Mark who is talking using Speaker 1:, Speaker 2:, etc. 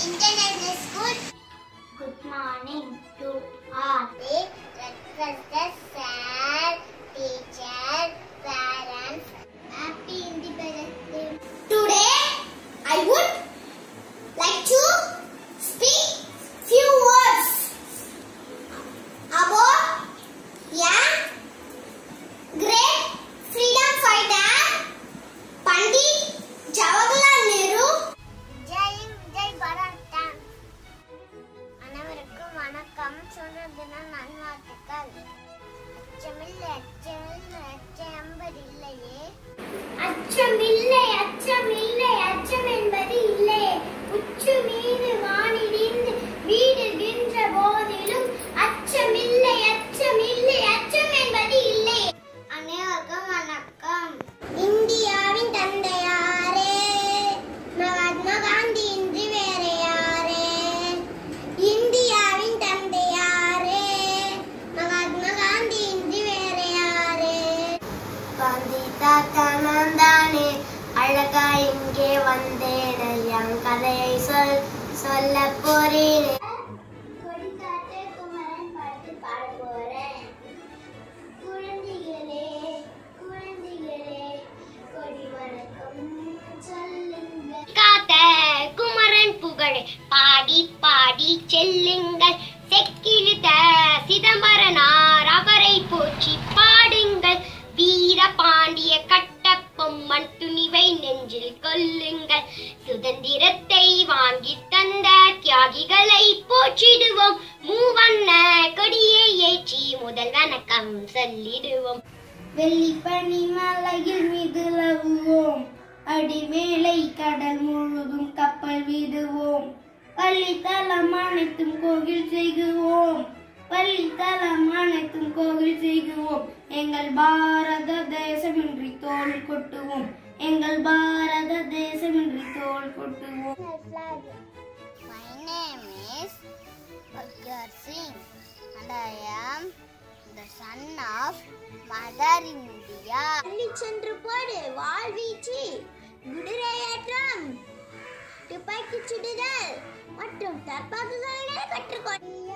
Speaker 1: International School. Good morning to all. Respected sir, teacher, parents. Happy Independence Day. Today, I would like to speak few words about a great freedom fighter, Pandit Jawaharlal Nehru. Jai Jai Bharat அனைவருக்கும் வணக்கம் சுதந்திர தின நல்வாழ்த்துக்கள் அச்சமில்லை அச்சமில்லை அச்சம்பதில்லையே அச்சமில்லை அச்சமில்லை அச்சம் என்பது இல்லையே உச்சு மீது வானிடிந்து வீடுகின்ற போதிலும் அச்சமில்லை அச்சமில்லை அச்சம் என்பது இல்லையே அனைவருக்கும் வணக்கம் இந்தியாவின் தந்தையாரே மகாத்மா காந்தி இன்றி வேற யாரே இந்தியாவின் தந்தையாரே மகாத்மா காந்தி இன்றி வேற யாரே காந்தி தாத்தா நான் தானே அழகா இங்கே வந்தேன் என் கதையை சொல் சொல்ல போறேன் கொடிக்காட்டு குமரன் பாட்டு பாட போறேன் குழந்தைகளே குழந்தைகளே கொடி வணக்கம் சொல்லுங்க
Speaker 2: காத்த குமரன் புகழ் பாடி பாடி செல்லுங்கள் செக்கிழுத்த சிதம்பரனார் அவரை போற்றி பாடுங்கள் வீர பாண்டிய கட்டபொம்மன் துணிவை நெஞ்சில் கொல்லுங்கள் சுதந்திரத்தை வாங்கி தந்த தியாகிகளை போற்றிடுவோம் மூவண்ண கொடியை ஏற்றி முதல் வணக்கம் சொல்லிடுவோம்
Speaker 1: வெள்ளிப்பனி மலையில் மிதுலவுவோம் அடிமேலை கடல் முழுதும் கப்பல் விடுவோம் பள்ளித்தலம் அனைத்தும் கோவில் செய்குவோம் பள்ளித்தலம் அனைத்தும் கோவில் செய்குவோம் எங்கள் பாரத தேசமின்றி தோல் கொட்டுவோம் எங்கள் பாரத தேசமின்றி தோல் கொட்டுவோம் My name is Bhagat Singh and I am the son of Mother India. பள்ளி சென்று போடு வாழ்வீச்சு குதிரையேற்றம் துப்பாக்கி சுடுதல் மற்றும் தற்பாக்குகளை கற்றுக்கொள்